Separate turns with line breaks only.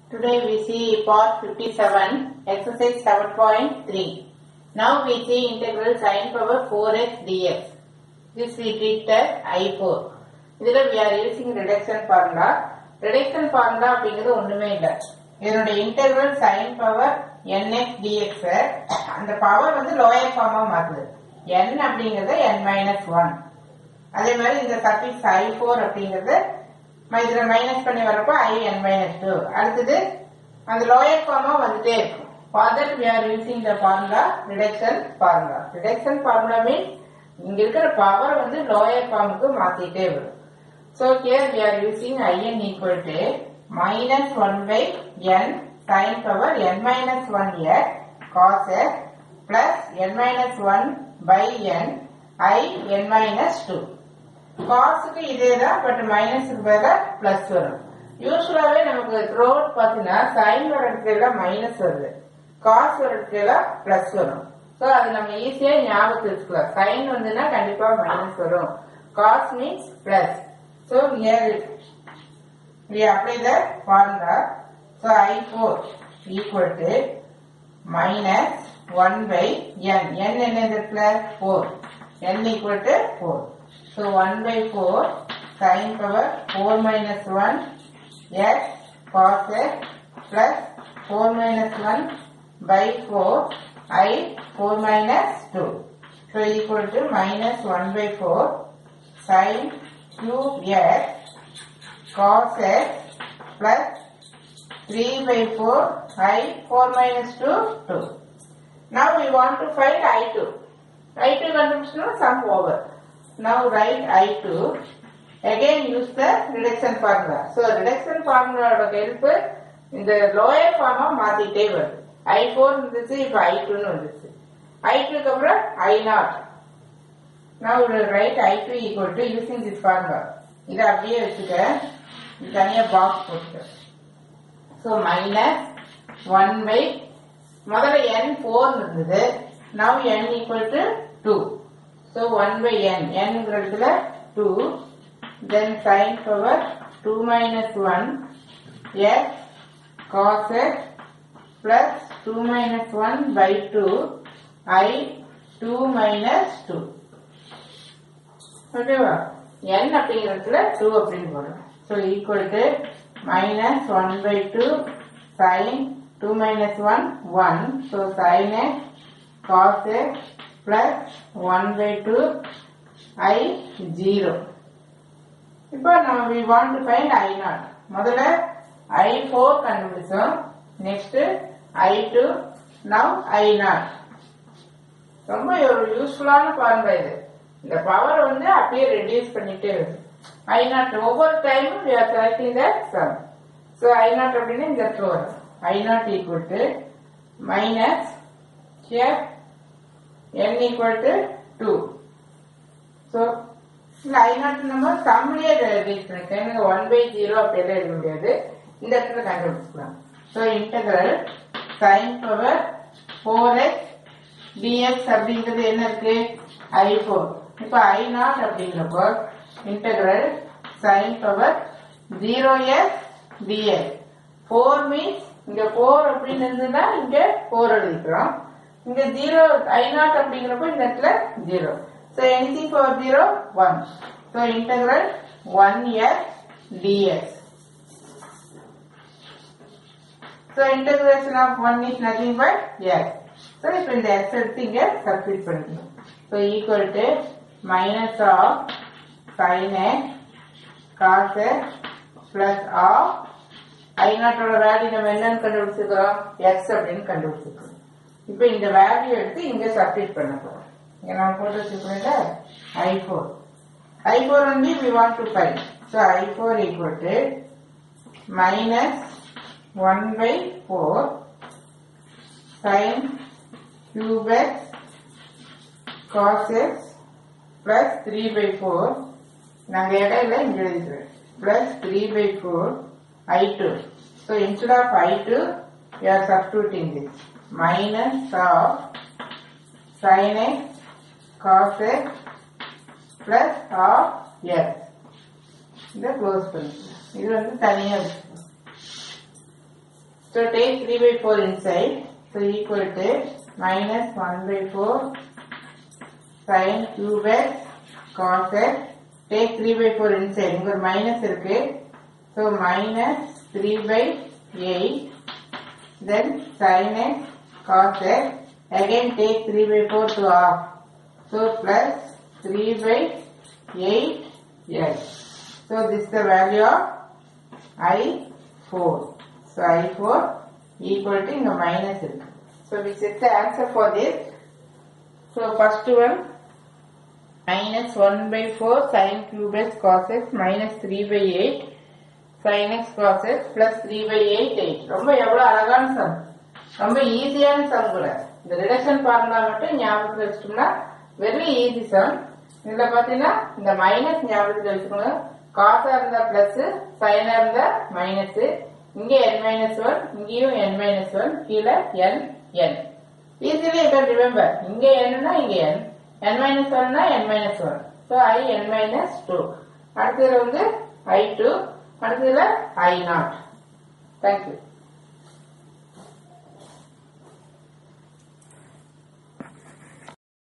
Today we see part 57, exercise 7.3. Now we see integral sin power 4x dx. This we treat as I4. இதுல we are using reduction formula. reduction formula அப்படிங்கிறது ஒண்ணுமே இல்ல இதனுடைய integral sin power nx dx -அ அந்த power வந்து lower ஃபார்மா மாத்துது n அப்படிங்கறது n மைனஸ் ஒன் அதே மாதிரி இந்த சஃபிக்ஸ் ஐ ஃபோர் அப்படிங்கிறது ம- இதுல மைனஸ் பண்ணி வரப்போ ஐ என் மைனஸ் டூ அடுத்தது அந்த லோயர் ஃபார்மா வந்துட்டே இருக்கும் for that we are using the formula reduction formula reduction formula means இங்க இருக்கிற பவர் வந்து லோயர் ஃபார்முக்கு மாத்திட்டே வரும் so here we are using IN equal to minus one by N sine power N minus one X cos X plus N minus one by N I N minus two காசுக்கு இதே தான் but மைனஸுக்கு பதிலா plus வரும் யூஸ்வலாவே நமக்கு road பார்த்தீங்கன்னா sign வர இடத்துல எல்லாம் மைனஸ் வருது காசு வர இடத்துல எல்லாம் பிளஸ் வரும் ஸோ அது நம்ம ஈஸியா ஞாபகத்தில் வச்சுக்கலாம் சைன் வந்துன்னா கண்டிப்பா மைனஸ் வரும் cos means plus so we apply the formula so i4 equal to minus 1 by n n என்னது plus 4 n equal to 4 so 1 by 4 sin power 4 minus 1 x cos x plus 4 minus 1 by 4 i 4 minus 2 so equal to minus 1 by 4 sin cube x cos x plus 3 by 4 i 4 minus 2 2. Now we want to find i2. i2 contribution sum over. Now write i2. Again use the reduction formula. So reduction formula ஓட help இந்த lower form ஆ மாத்திட்டே வருது i4 இருந்துச்சு இப்ப i2 னு வந்துச்சு i2 க்கு அப்புறம் i0 Now we will write I2 equal to using this formula. இதை அப்படியே வச்சுக்க இது தனியா பாக்ஸ் போட்டுக்க ஸோ மைனஸ் ஒன் பை முதல்ல n ஃபோர் இருந்தது now n equal to two so one by N என்ங்கிற இடத்துல two then sine power two minus one X cos X plus two minus one by two I two minus two ஓகேவா n அப்படிங்கிறதுல 2 அப்படின்னு போடுறோம் so equal to minus one by two sine two minus one one so sine X cos X plus one by two I zero இப்போ நம்ம we want to find I nought முதல்ல I four கண்டுபிடிச்சோம் next I two now I nought ரொம்ப ஒரு யூஸ்ஃபுல்லான formula இது இந்த power வந்து அப்படியே ரெடியூஸ் பண்ணிட்டே வருது ஐ நாட் ஒவ்வொரு டைமும் we are selecting the sum so I nought அப்படின்னு இந்த இடத்துல வரும் I nought equal to minus here N equal to two so இந்த ஐ நாட் நம்ம சம்லேயே ரெடியூஸ் பண்ணிட்டோம் எனக்கு ஒன் பை ஜீரோ அப்படியெல்லாம் எழுத முடியாது இந்த இடத்துல கண்டுபிடிச்சிக்கலாம் so integral sine power four X DX அப்படிங்கிறது என்ன இருக்கு ஐ ஃபோர் இப்போ ஐ நாட் அப்படிங்கிறப்போ integral sine power zero X DX four means இங்க ஃபோர் அப்படின்னு இருந்ததுன்னா இங்க ஃபோர் எழுதிக்கிறோம் இங்க ஜீரோ ஐ நாட் அப்படிங்கிறப்போ இந்த இடத்துல zero so anything for zero one so integral one X DX So integration of 1 is nothing but x. So இப்போ இந்த x எடுத்து இங்க substitute பண்ணிக்கணும். So equal to minus of sin x cos x plus of i nought ஓட value நம்ம என்னன்னு கண்டுபிடிச்சிருக்கிறோம் x அப்படின்னு கண்டுபிடிச்சிருக்கோம் இப்போ இந்த வேல்யூ எடுத்து இங்க சப்ஸ்டிட் பண்ண போறோம் இங்க நம்ம போட்டு வச்சிருக்கோம்ல i4 i4 only we want to find so i4 equal to minus 1 by 4 sin cube x cos x plus 3 by 4 நாங்க இடையில இங்க எழுதிக்கிறோம் plus 3 by 4 i2 so instead of i2 we are substituting this minus of sin x cos x plus of x இதை close பண்ணிக்கலாம் இது வந்து தனியா வச்சுக்கணும் So take 3 by 4 inside. So equal to minus 1 by 4 sin cube x cos x. Take 3 by 4 inside. இங்க ஒரு minus இருக்கு. So minus 3 by 8. Then sin x cos x. Again take 3 by 4 to half. So plus 3 by 8 x. So this is the value of I4. So I4 equal to இங்க minus இருக்கு. So we set the answer for this. So first one minus 1 by 4 sin cube x cos x minus 3 by 8 sin x cos x plus 3 by 8 8. ரொம்ப எவ்வளவு அழகான some ரொம்ப ஈஸியான some கூட இந்த reduction formula மட்டும் ஞாபகத்தில் வச்சுட்டோம்னா வெரி ஈஸி சம் இதுல பாத்தீங்கன்னா இந்த மைனஸ் ஞாபகத்தில் வச்சுக்கணும் காசா இருந்தா பிளஸ் சைனா இருந்தா மைனஸ் இங்க n மைனஸ் ஒன் இங்கேயும் n மைனஸ் ஒன் கீழே n n easily you can remember இங்க என்னன்னா இங்க n n மைனஸ் ஒன்னா n minus one so I n minus two அடுத்ததுல வந்து ஐ டூ அடுத்ததுல ஐ நாட் தேங்க்யூ